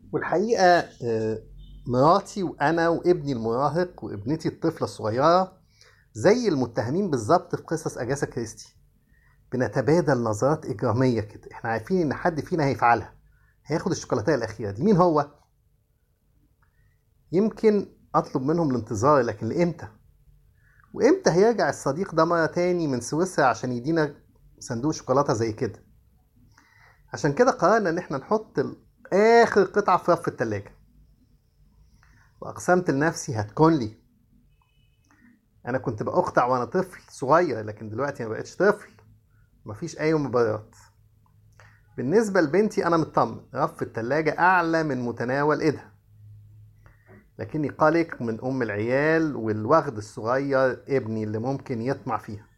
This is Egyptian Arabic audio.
والحقيقة آه، مراتي وأنا وابني المراهق وابنتي الطفلة الصغيرة زي المتهمين بالظبط في قصص أجاسا كريستي بنتبادل نظرات إجرامية كده احنا عارفين إن حد فينا هيفعلها هياخد الشوكولاتة الأخيرة دي مين هو؟ يمكن أطلب منهم الانتظار لكن لإمتى؟ وإمتى هيرجع الصديق ده مرة تاني من سويسرا عشان يدينا صندوق شوكولاتة زي كده؟ عشان كده قررنا إن احنا نحط ال- آخر قطعة في رف التلاجة وأقسمت لنفسي هتكون لي أنا كنت بأقطع وأنا طفل صغير لكن دلوقتي ما بقتش طفل مفيش أي مبررات بالنسبة لبنتي أنا مطمن رف التلاجة أعلى من متناول إيدها لكني قلق من أم العيال والوغد الصغير ابني اللي ممكن يطمع فيها